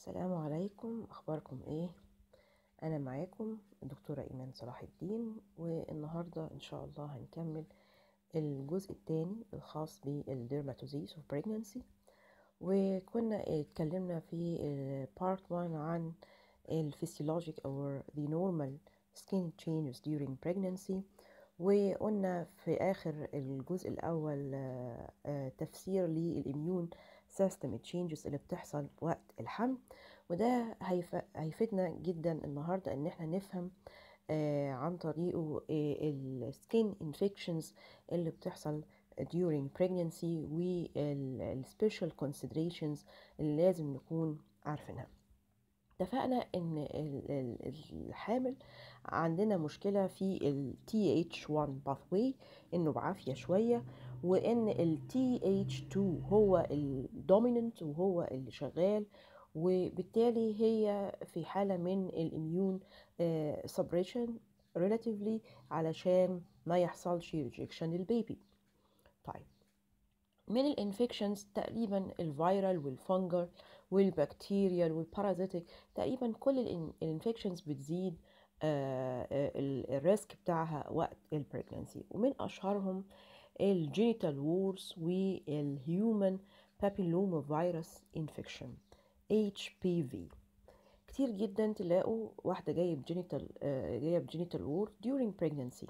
السلام عليكم اخباركم ايه انا معاكم الدكتورة ايمان صلاح الدين والنهاردة ان شاء الله هنكمل الجزء الثاني الخاص بالديرماتوزيس اوف pregnancy وكنا اتكلمنا في part 1 عن الفسيولوجيك او the normal skin changes during pregnancy وقلنا في اخر الجزء الاول تفسير للاميون سيستم تشينجز اللي بتحصل وقت الحمل وده هيفيدنا جدا النهارده ان احنا نفهم آه عن طريقه السكين انفكشنز اللي بتحصل during pregnancy والسبيشال considerations اللي لازم نكون عارفينها اتفقنا ان الحامل عندنا مشكله في ال TH1 pathway انه بعافيه شويه وان ال TH2 هو الدوميننت وهو اللي شغال وبالتالي هي في حاله من الاميون سبريشن relatively علشان ما يحصلش ريجكشن للبيبي طيب من الانفكشنز تقريبا الفيرال والفنجر والبكتيريال والبارازيتيك تقريبا كل الانفكشنز بتزيد الريسك بتاعها وقت البريجنسي ومن اشهرهم الجينيتال وورس والهيومن بابيلوما فيروس انفكشن HPV كتير جدا تلاقوا واحدة جاية بجينيتال جاية بجينيتال وور during pregnancy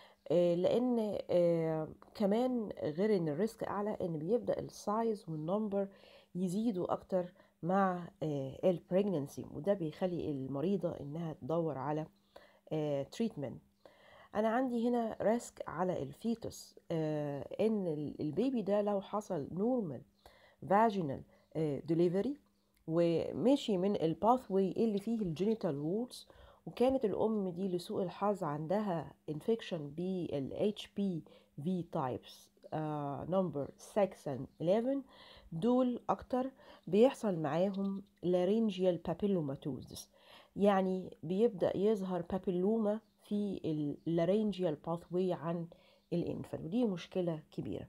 لان كمان غير ان الريسك اعلى ان بيبدا السايز والنمبر يزيدوا اكتر مع البريجننسي وده بيخلي المريضه انها تدور على تريتمنت انا عندي هنا ريسك على الفيتوس ان البيبي ده لو حصل نورمال فاجينال ديليفري ومشي من الباثوي اللي فيه الجينيتال وولز وكانت الأم دي لسوء الحظ عندها انفكشن بال HPV types نمبر 6 and 11 دول أكتر بيحصل معاهم laryngeal papillomatosis يعني بيبدأ يظهر بابيلوما في اللارينجيال باثوي عن الانفant ودي مشكلة كبيرة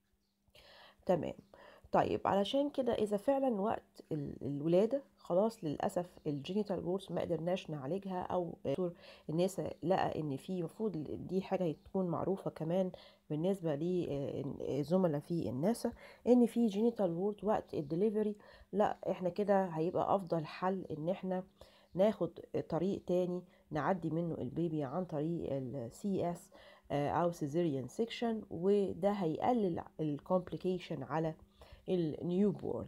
تمام طيب علشان كده اذا فعلا وقت الولاده خلاص للاسف الجينيتال وورس ما قدرناش نعالجها او دكتور الناس لقى ان في المفروض دي حاجه تكون معروفه كمان بالنسبه لزملاء في الناسا ان في جينيتال وورد وقت الدليفري لا احنا كده هيبقى افضل حل ان احنا ناخد طريق تاني نعدي منه البيبي عن طريق السي اس او سيزيريان سيكشن وده هيقلل الكومبليكيشن على النيو بورن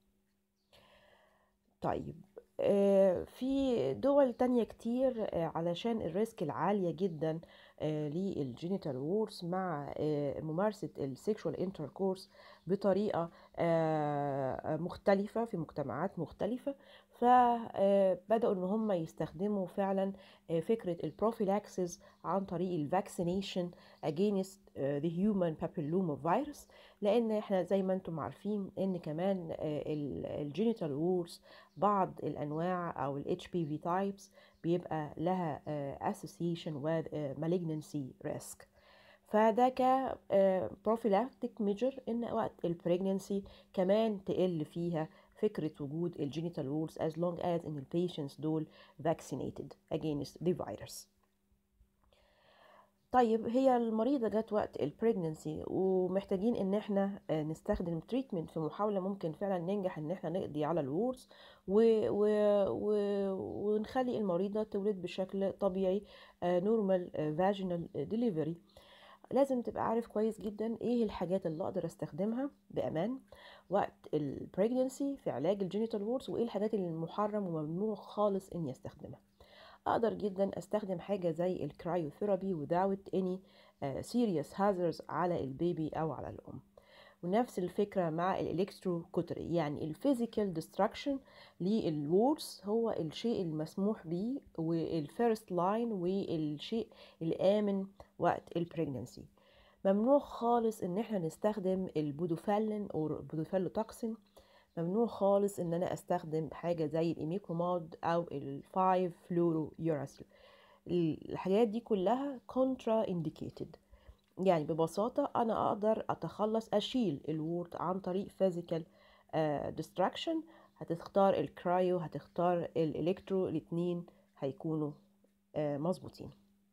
طيب آه في دول تانية كتير آه علشان الريسك العالية جدا آه للجينيتال وورس مع ممارسة السيكشوال انتركورس بطريقة مختلفة في مجتمعات مختلفة فبدأوا ان هم يستخدموا فعلا فكرة البروفيلاكسس عن طريق الفاكسينيشن against the human papilloma virus لان احنا زي ما انتم عارفين ان كمان الجينيتال وورس بعض الانواع او ال HPV types بيبقى لها association with malignancy risk فده ك بروفيلاكتيك ميجر ان وقت البريجننسي كمان تقل فيها فكرة وجود الجينيتال وولز as long as ان البيشنتس دول vaccinated against the virus طيب هي المريضة جت وقت البريجننسي ومحتاجين ان احنا نستخدم تريتمنت في محاولة ممكن فعلا ننجح ان احنا نقضي على الورز و... و... و... ونخلي المريضة تولد بشكل طبيعي نورمال فاجينال ديليفري لازم تبقى عارف كويس جدا ايه الحاجات اللي اقدر استخدمها بامان وقت البريجننسي في علاج الجينيتال وورز وايه الحاجات اللي محرم وممنوع خالص اني استخدمها اقدر جدا استخدم حاجه زي الكرايوثيرابي without any uh, serious hazards على البيبي او على الام ونفس الفكرة مع الالكترو كوتري يعني الفيزيكال ديستراكشن للورس هو الشيء المسموح به والفيرست لاين والشيء الآمن وقت البريجننسي ممنوع خالص ان احنا نستخدم البودوفالين او البودوفالوتوكسين ممنوع خالص ان انا استخدم حاجة زي الايميكرومود او الفايف فلورو يوراسل الحاجات دي كلها كونترا انديكيتد يعني ببساطة أنا أقدر أتخلص أشيل الورد عن طريق physical uh, distraction هتختار الكرايو هتختار الالكترو الاتنين هيكونوا آه، مظبوطين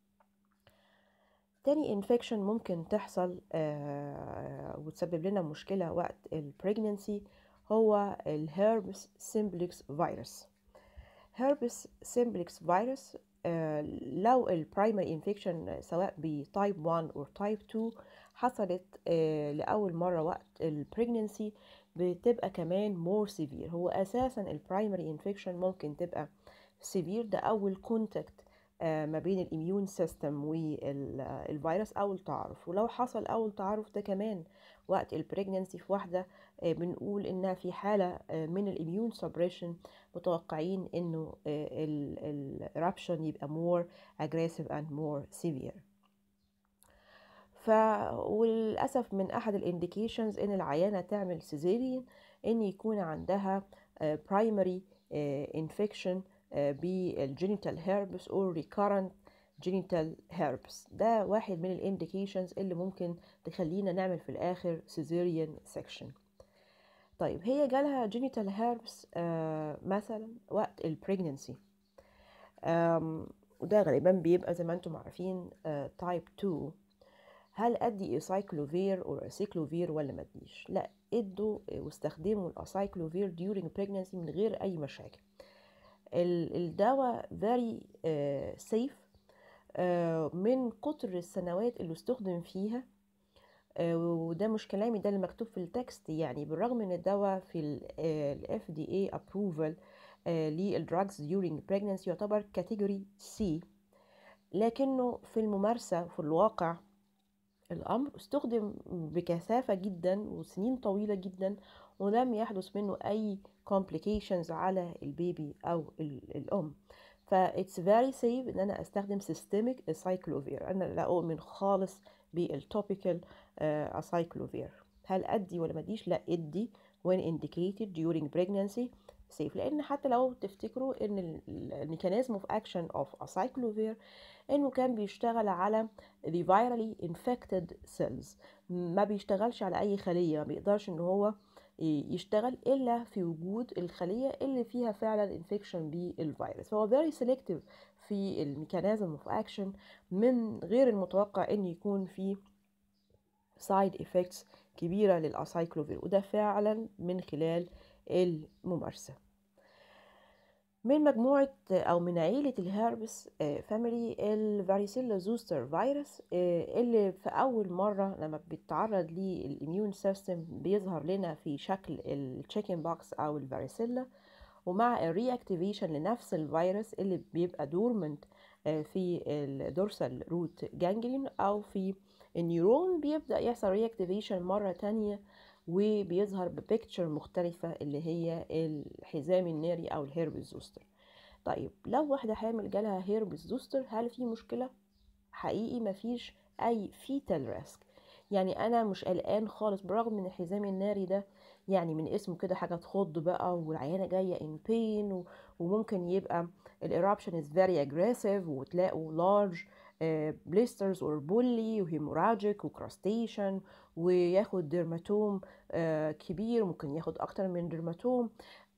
تاني انفكشن ممكن تحصل آه، وتسبب لنا مشكلة وقت البريجننسي هو الهيربس سيمبلكس فيروس هيربس سيمبلكس فيروس لو البرايمري انفكشن سواء بتايب 1 او تايب 2 حصلت آه، لأول مرة وقت البريجننسي بتبقى كمان مور سيفير هو أساسا البرايمري انفكشن ممكن تبقى سيفير ده أول كونتاكت ما بين الاميون سيستم والفيروس او التعارف ولو حصل اول تعارف ده كمان وقت البريجننسي في واحده آه، بنقول انها في حاله آه، من الاميون سبريشن متوقعين انه الرابشن يبقى more aggressive and more severe ف وللاسف من احد الانديكيشنز ان العيانه تعمل سيزيريان ان يكون عندها برايمري انفكشن بالجينيتال هيربس او ريكارنت جينيتال هيربس ده واحد من الانديكيشنز اللي ممكن تخلينا نعمل في الاخر سيزيريان سيكشن طيب هي جالها جينيتال هيربس مثلا وقت البريجننسي وده غالبا بيبقى زي ما انتم عارفين تايب 2 هل ادي اسايكلوفير او اسيكلوفير ولا ما اديش لا ادوا واستخدموا الاسايكلوفير during pregnancy من غير اي مشاكل الدواء very uh, safe uh, من كتر السنوات اللي استخدم فيها uh, وده مش كلامي ده اللي مكتوب في التكست يعني بالرغم ان الدواء في ال FDA approval للدراجز during pregnancy يعتبر كاتيجوري سي لكنه في الممارسة في الواقع الأمر استخدم بكثافة جدا وسنين طويلة جدا ولم يحدث منه أي complications على البيبي أو الأم ف it's very safe إن أنا أستخدم systemic cyclovir أنا لا أؤمن خالص بالتوبيكال cyclovir هل أدي ولا ما أديش لا أدي when indicated during pregnancy safe لأن حتى لو تفتكروا إن الميكانيزم of action of cyclovir إنه كان بيشتغل على the virally infected cells ما بيشتغلش على أي خلية ما بيقدرش إن هو يشتغل الا في وجود الخليه اللي فيها فعلا انفكشن بالفيروس فهو very selective في الميكانيزم اوف اكشن من غير المتوقع ان يكون في سايد افكتس كبيره للاسايكلوفير وده فعلا من خلال الممارسه من مجموعة أو من عيلة الهربس فاميلي الفاريسيلا زوستر فيروس اللي في أول مرة لما بيتعرض للإميون سيستم بيظهر لنا في شكل التشيكن بوكس أو الفاريسيلا ومع الرياكتيفيشن لنفس الفيروس اللي بيبقى دورمنت في الدورسال روت جانجلين أو في النيورون بيبدأ يحصل رياكتيفيشن مرة تانية وبيظهر ببيكتشر مختلفة اللي هي الحزام الناري أو الهيربس زوستر طيب لو واحدة حامل جالها هيربس زوستر هل في مشكلة؟ حقيقي مفيش أي فيتال ريسك يعني أنا مش قلقان خالص برغم من الحزام الناري ده يعني من اسمه كده حاجة تخض بقى والعيانة جاية in pain وممكن يبقى الإرابشن is very aggressive وتلاقوا large بليسترز اور بولي وهيموراجيك وكراستيشن وياخد ديرماتوم كبير ممكن ياخد اكتر من ديرماتوم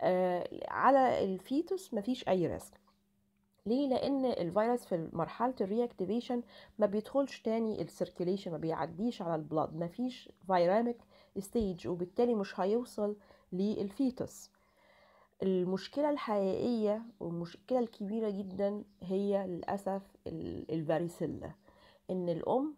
على الفيتوس مفيش اي ريسك ليه لان الفيروس في مرحله الرياكتيفيشن ما بيدخلش تاني السيركيليشن ما بيعديش على البلاد مفيش فيراميك ستيج وبالتالي مش هيوصل للفيتوس المشكلة الحقيقية والمشكلة الكبيرة جدا هي للأسف الفاريسيلا إن الأم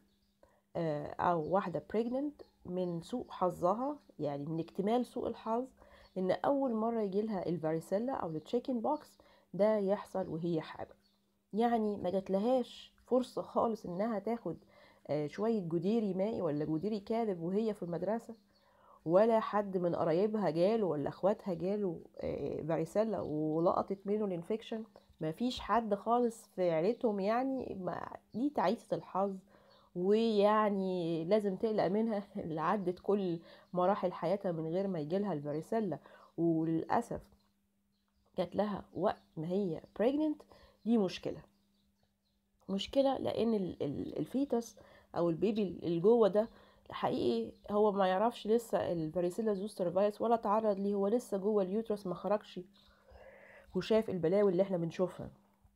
أو واحدة بريجننت من سوء حظها يعني من اكتمال سوء الحظ إن أول مرة يجيلها الفاريسيلا أو التشيكن بوكس ده يحصل وهي حامل يعني ما جاتلهاش فرصة خالص إنها تاخد شوية جديري مائي ولا جديري كاذب وهي في المدرسة ولا حد من قرايبها جاله ولا اخواتها جاله فاريسيلا ولقطت منه الانفكشن مفيش حد خالص في عيلتهم يعني ما دي تعيسة الحظ ويعني لازم تقلق منها اللي عدت كل مراحل حياتها من غير ما يجيلها الفاريسيلا وللأسف جات لها وقت ما هي pregnant دي مشكلة مشكلة لأن الفيتس أو البيبي اللي جوه ده حقيقي هو ما يعرفش لسه الفاريسيلا زوستر فيروس ولا تعرض ليه هو لسه جوه اليوترس ما خرجش وشاف البلاوي اللي احنا بنشوفها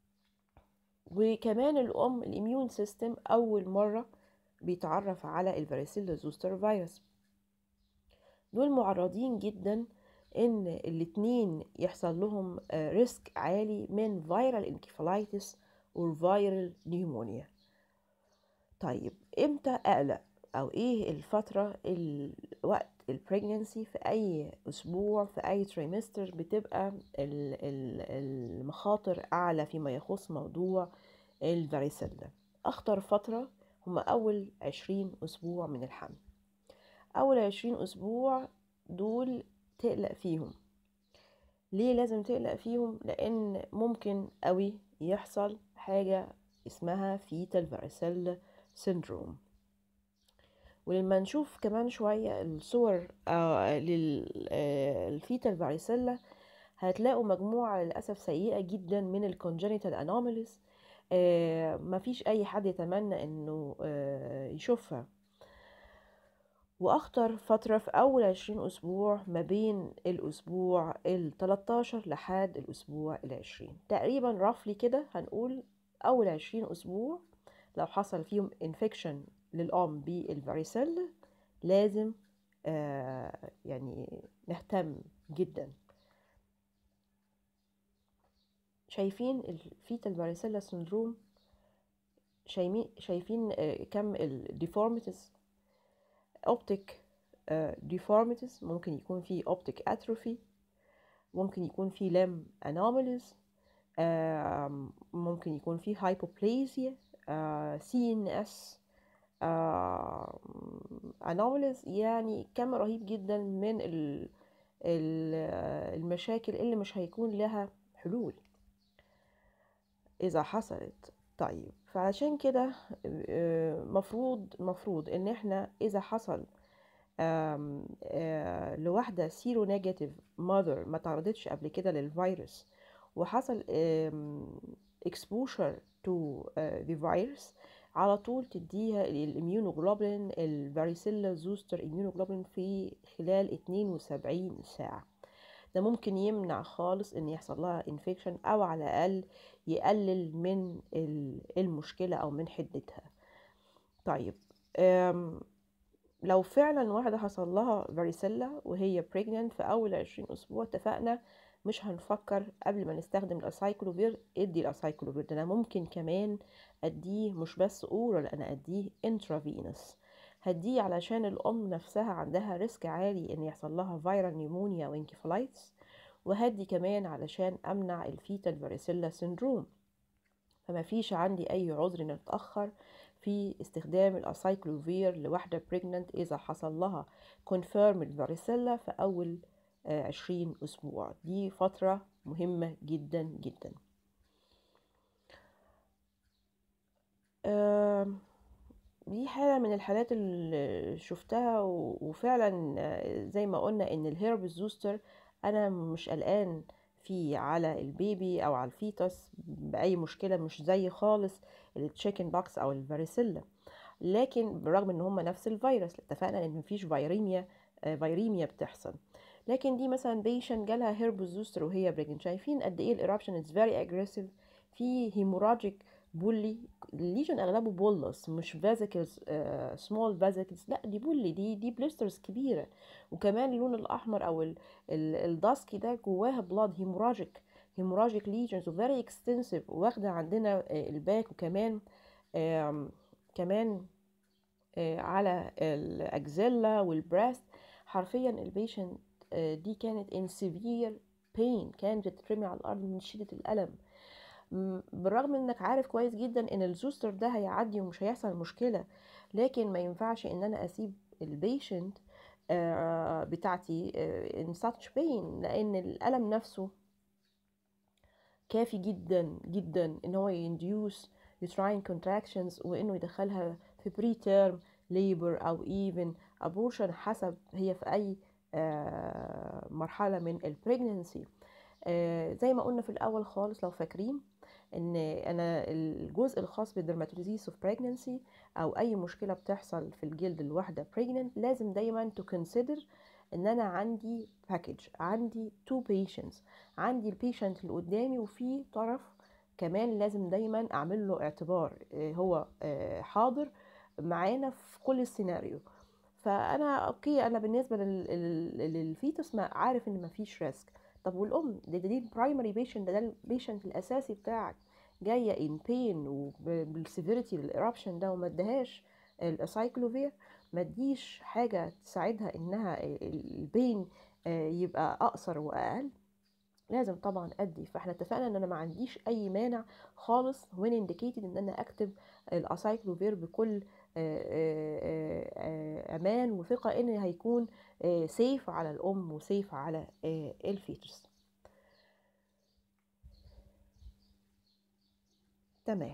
وكمان الام الاميون سيستم اول مره بيتعرف على الفاريسيلا زوستر فيروس دول معرضين جدا ان الاتنين يحصل لهم ريسك عالي من فيرال انكفالايتس وفيرال نيمونيا طيب امتى اقلق او ايه الفترة الوقت البريجننسي في اي اسبوع في اي تريمستر بتبقى المخاطر اعلى فيما يخص موضوع الفاريسيلا اخطر فترة هما اول عشرين اسبوع من الحمل اول عشرين اسبوع دول تقلق فيهم ليه لازم تقلق فيهم لان ممكن قوي يحصل حاجة اسمها فيتال فاريسيلا سيندروم ولما نشوف كمان شوية الصور آه للفيتال فاريسيلا هتلاقوا مجموعة للأسف سيئة جدا من الكونجنتال أنوماليز آه مفيش أي حد يتمنى إنه آه يشوفها وأخطر فترة في أول عشرين أسبوع ما بين الأسبوع التلاتاشر لحد الأسبوع العشرين تقريبا رفلي كده هنقول أول عشرين أسبوع لو حصل فيهم انفكشن للأم بالفاريسيلا لازم آه يعني نهتم جدا شايفين الفيتال فاريسيلا سندروم شايفين آه كم الديفورميتيز اوبتيك ديفورميتيز ممكن يكون في اوبتيك اتروفي ممكن يكون في لم انوماليز ممكن يكون في هايبوبليزيا سي ان اس انوماليز يعني كم رهيب جدا من ال المشاكل اللي مش هيكون لها حلول اذا حصلت طيب فعشان كده مفروض مفروض ان احنا اذا حصل لواحده سيرو نيجاتيف ماذر ما تعرضتش قبل كده للفيروس وحصل exposure to the virus على طول تديها الاميونوجلوبولين الفاريسيلا زوستر اميونوجلوبولين في خلال 72 ساعة ده ممكن يمنع خالص ان يحصل لها انفكشن او على الاقل يقلل من المشكلة او من حدتها طيب لو فعلا واحدة حصل لها فاريسيلا وهي بريجننت في اول 20 اسبوع اتفقنا مش هنفكر قبل ما نستخدم الاسايكلوفير ادي الاسايكلوفير ده انا ممكن كمان اديه مش بس اورال انا اديه انترافينوس هديه علشان الام نفسها عندها ريسك عالي ان يحصل لها فيرال نيمونيا وانكفالايتس وهدي كمان علشان امنع الفيتال فاريسيلا سيندروم فما فيش عندي اي عذر ان اتاخر في استخدام الاسايكلوفير لواحدة بريجننت اذا حصل لها كونفيرم الفاريسيلا في اول عشرين أسبوع دي فترة مهمة جدا جدا دي حالة من الحالات اللي شفتها وفعلا زي ما قلنا ان الهيرب زوستر انا مش قلقان فيه على البيبي او على الفيتس باي مشكلة مش زي خالص التشيكن باكس او الفاريسيلا لكن بالرغم ان هما نفس الفيروس اتفقنا ان مفيش فيريميا فيريميا بتحصل لكن دي مثلا بيشن جالها هيربوس زوستر وهي بريجنت شايفين قد ايه الايرابشن از فيري اجريسيف في هيموراجيك بولي الليجن اغلبه بولس مش فازيكلز سمول فازيكلز لا دي بولي دي دي بليسترز كبيره وكمان اللون الاحمر او الداسكي ده جواها بلاد هيموراجيك هيموراجيك ليجنز وفيري اكستنسيف واخده عندنا الباك وكمان كمان على الاكزيلا والبريست حرفيا البيشنت دي كانت in severe pain كانت بتترمي على الارض من شدة الالم بالرغم انك عارف كويس جدا ان الزوستر ده هيعدي ومش هيحصل مشكلة لكن ما ينفعش ان انا اسيب البيشنت بتاعتي in such pain لان الالم نفسه كافي جدا جدا ان هو ينديوس uterine contractions وانه يدخلها في بري تيرم labor او even abortion حسب هي في اي مرحلة من البريجننسي آه، زي ما قلنا في الاول خالص لو فاكرين ان انا الجزء الخاص بالدرماتوزيس اوف بريجنانسي او اي مشكله بتحصل في الجلد الواحده بريجننت لازم دايما تو كونسيدر ان انا عندي باكج عندي تو بيشنتس عندي البيشنت اللي قدامي وفي طرف كمان لازم دايما اعمل له اعتبار آه، هو آه، حاضر معانا في كل السيناريو فانا اوكي انا بالنسبه لل- لل- للفيتوس ما عارف ان مفيش ريسك طب والام ده دي البرايمري بيشنت ده البيشنت الاساسي بتاعك جايه ان بين وبالسيفيريتي للايرابشن ده وما ادهاش الاسايكلوفير ما اديش حاجه تساعدها انها البين يبقى اقصر واقل لازم طبعا ادي فاحنا اتفقنا ان انا ما عنديش اي مانع خالص وين انديكيتد ان انا اكتب الاسايكلوفير بكل آه، آه، آه، امان وثقه ان هيكون سيف على الام وسيف على آه، الفيتوس تمام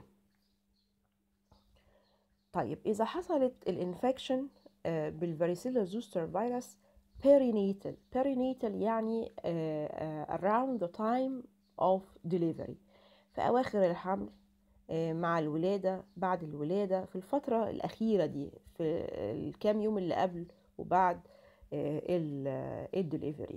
طيب اذا حصلت الانفكشن بالفاريسيلا زوستر فيروس perinatal perinatal يعني آه، آه، around the time of delivery في أواخر الحمل آه، مع الولادة بعد الولادة في الفترة الأخيرة دي في الكام يوم اللي قبل وبعد الدليفري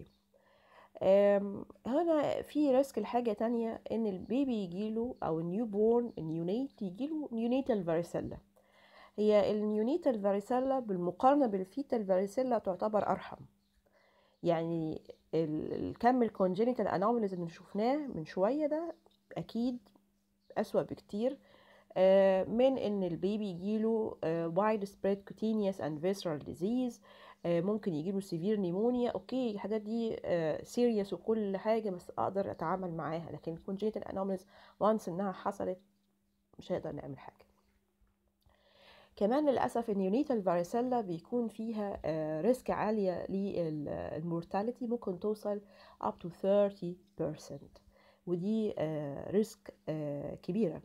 هنا في ريسك الحاجة تانية ان البيبي يجيله او النيو بورن النيونيت يجيله نيونيتال فاريسيلا هي النيونيتال فاريسيلا بالمقارنة بالفيتال فاريسيلا تعتبر أرحم يعني ال- الكم الكونجينيتال انوماليز اللي شفناه من شوية ده أكيد أسوأ بكتير آه، من ان البيبي يجيله وايد سبريد كوتينيوس اند فيسرال ديزيز ممكن يجيله سيفير نيمونيا اوكي الحاجات دي سيريس وكل حاجه بس اقدر اتعامل معاها لكن الكونجيتال انوماليز وانس انها حصلت مش هنقدر نعمل حاجه كمان للأسف النيونيتال فاريسيلا بيكون فيها ريسك عالية للمورتاليتي ممكن توصل up to 30% ودي ريسك كبيرة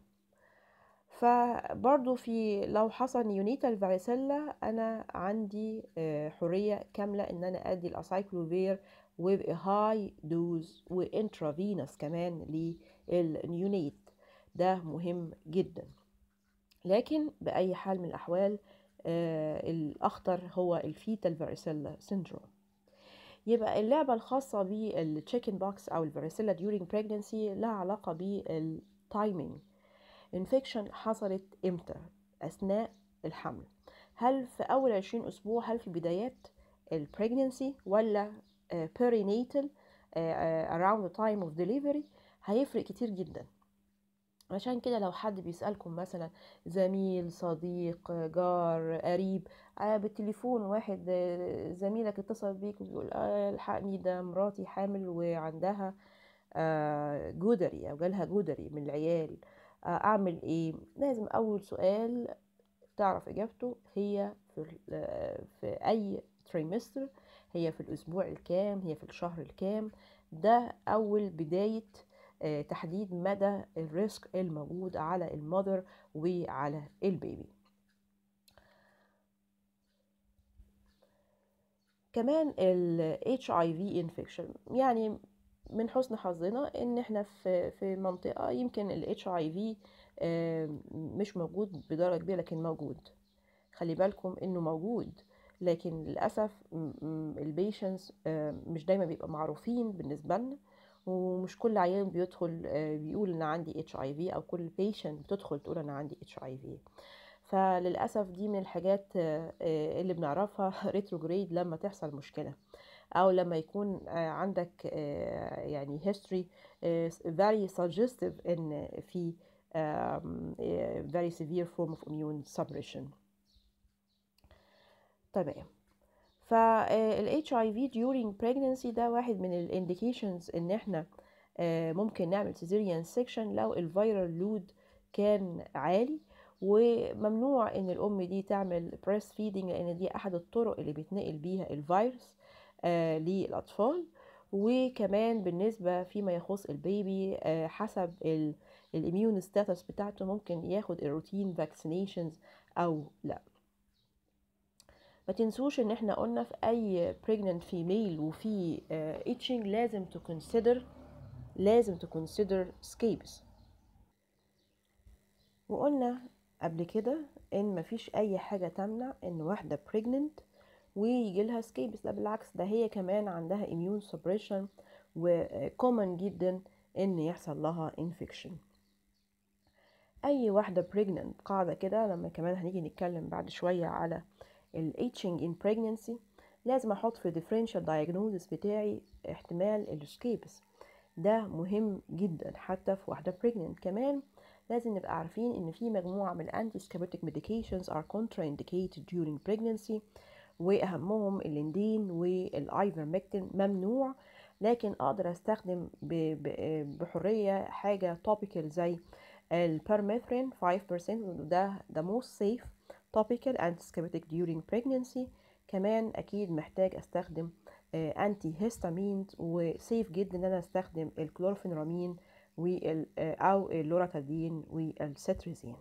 فبرضو في لو حصل نيونيتال فاريسيلا أنا عندي آه، حرية كاملة إن أنا أدي الأسايكلوفير with a high dose وانترافينوس كمان للنيونيت ده مهم جدا لكن بأي حال من الأحوال آه، الأخطر هو الفيتال فاريسيلا سيندروم يبقى اللعبة الخاصة بالتشيكن بوكس أو الفاريسيلا during pregnancy لها علاقة بالتايمينج انفكشن حصلت امتى أثناء الحمل هل في أول 20 أسبوع هل في بدايات البريجننسي ولا آه، perinatal آه، آه، around the time of delivery هيفرق كتير جدا عشان كده لو حد بيسألكم مثلا زميل صديق جار قريب آه بالتليفون واحد آه، زميلك اتصل بيك وبيقول آه الحقني ده مراتي حامل وعندها آه جدري او جالها جدري من العيال آه اعمل ايه لازم اول سؤال تعرف اجابته هي في ال- آه، في اي تريمستر هي في الاسبوع الكام هي في الشهر الكام ده اول بدايه آه، تحديد مدى الريسك الموجود على المذر وعلى البيبي كمان ال HIV infection يعني من حسن حظنا ان احنا في في منطقة يمكن ال HIV آه، مش موجود بدرجة كبيرة لكن موجود خلي بالكم انه موجود لكن للاسف البيشنس مش دايما بيبقى معروفين بالنسبه لنا ومش كل عيان بيدخل آه، بيقول انا عندي اتش اي في او كل بيشنت بتدخل تقول انا عندي اتش اي في فللاسف دي من الحاجات آه، آه، اللي بنعرفها ريتروجريد لما تحصل مشكله او لما يكون آه، عندك آه، يعني history آه، very suggestive ان في آم، آه، very severe form of immune suppression تمام فال HIV during pregnancy ده واحد من ال indications ان احنا آه، ممكن نعمل cesarean section لو الفيرال لود كان عالي وممنوع ان الام دي تعمل breast feeding لان دي احد الطرق اللي بيتنقل بيها الفيروس آه، للاطفال وكمان بالنسبة فيما يخص البيبي آه، حسب الاميون ستاتس بتاعته ممكن ياخد الروتين vaccinations او لا ما تنسوش ان احنا قلنا في اي pregnant female وفي uh, itching لازم to consider لازم تكونسيدر سكيبس وقلنا قبل كده ان مفيش اي حاجة تمنع ان واحدة pregnant ويجي لها سكيبس ده بالعكس ده هي كمان عندها immune suppression وكومن جدا ان يحصل لها infection اي واحدة pregnant قاعدة كده لما كمان هنيجي نتكلم بعد شوية على ال aging in pregnancy لازم احط في differential diagnosis بتاعي احتمال السكيبس ده مهم جدا حتى في واحدة pregnant كمان لازم نبقى عارفين ان في مجموعة من anti scabitic medications are contraindicated during pregnancy واهمهم الليندين والايفرمكتين ممنوع لكن اقدر استخدم بحرية حاجة topical زي البرميثرين 5% وده the most safe topical antiscabitic during pregnancy كمان اكيد محتاج استخدم انتي هيستامين وسيف جدا ان انا استخدم الكلورفينرامين وال او اللوراتادين والستريزين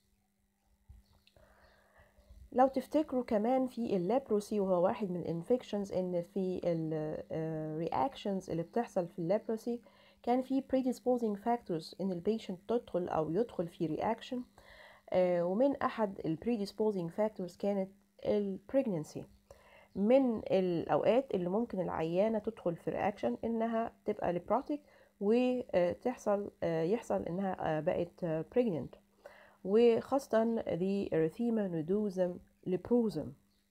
لو تفتكروا كمان في الليبروسي وهو واحد من الانفكشنز ان في الرياكشنز اللي بتحصل في الليبروسي كان في predisposing factors ان البيشنت تدخل او يدخل في رياكشن ومن احد ال predisposing factors كانت البريجننسي من الاوقات اللي ممكن العيانه تدخل في رياكشن انها تبقى ليبروتيك وتحصل يحصل انها بقت بريجننت وخاصة the erythema nodosum leprosum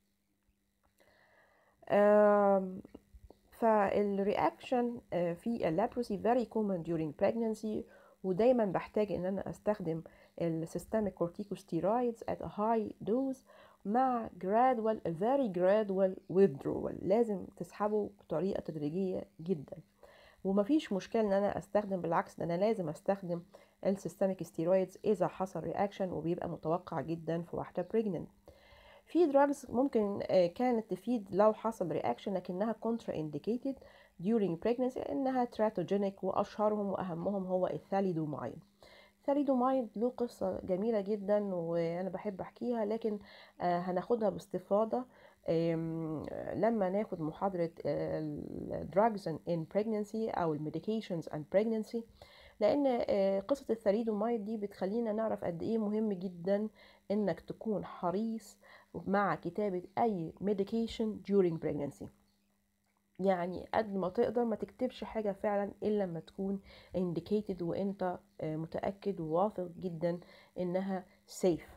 فالرياكشن في اللابروسي very common during pregnancy ودايما بحتاج ان انا استخدم السيستميك كورتيكوستيرويدز at a high dose مع gradual very gradual withdrawal لازم تسحبه بطريقة تدريجية جدا ومفيش مشكلة ان انا استخدم بالعكس ده انا لازم استخدم السيستميك ستيرويدز اذا حصل رياكشن وبيبقى متوقع جدا في واحدة بريجننت في دراجز ممكن كانت تفيد لو حصل رياكشن لكنها كونترا انديكيتد during pregnancy انها تراتوجينيك واشهرهم واهمهم هو الثاليدومايد الثاليدومايد له قصة جميلة جدا وانا بحب احكيها لكن هناخدها باستفاضة لما ناخد محاضرة drugs in pregnancy أو medications and pregnancy لأن قصة الثاليدومايد دي بتخلينا نعرف قد إيه مهم جدا إنك تكون حريص مع كتابة أي medication during pregnancy يعني قد ما تقدر ما تكتبش حاجة فعلا إلا لما تكون indicated وإنت متأكد وواثق جدا إنها safe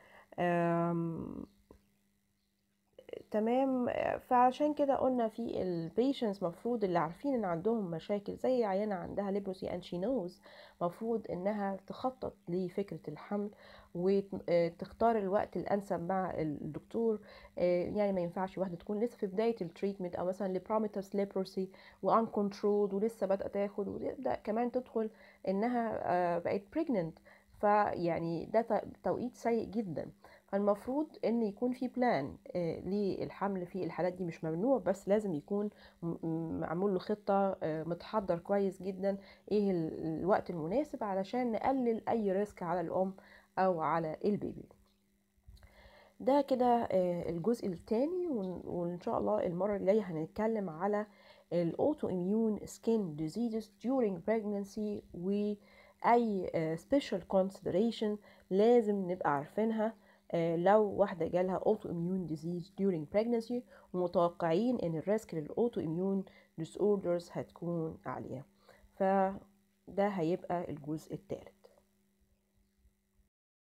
تمام فعشان كده قلنا في البيشنس مفروض اللي عارفين ان عندهم مشاكل زي عيانة عندها ليبروسي and she knows مفروض انها تخطط لفكرة الحمل وتختار الوقت الانسب مع الدكتور يعني ما ينفعش واحدة تكون لسه في بداية التريتمنت او مثلا لبروميتاس ليبروسي وان كنترول ولسه بادئة تاخد وتبدا كمان تدخل انها بقت بريجننت فيعني ده توقيت سيء جدا فالمفروض ان يكون في بلان للحمل في الحالات دي مش ممنوع بس لازم يكون معمول له خطه متحضر كويس جدا ايه الوقت المناسب علشان نقلل اي ريسك على الام او على البيبي ده كده الجزء الثاني وان شاء الله المره الجايه هنتكلم على الاوتو اميون سكين ديزيزز during pregnancy واي special consideration لازم نبقى عارفينها لو واحدة جالها اوتو اميون ديزيز during pregnancy ومتوقعين ان الريسك للاوتو اميون disorders هتكون عالية فده هيبقى الجزء الثالث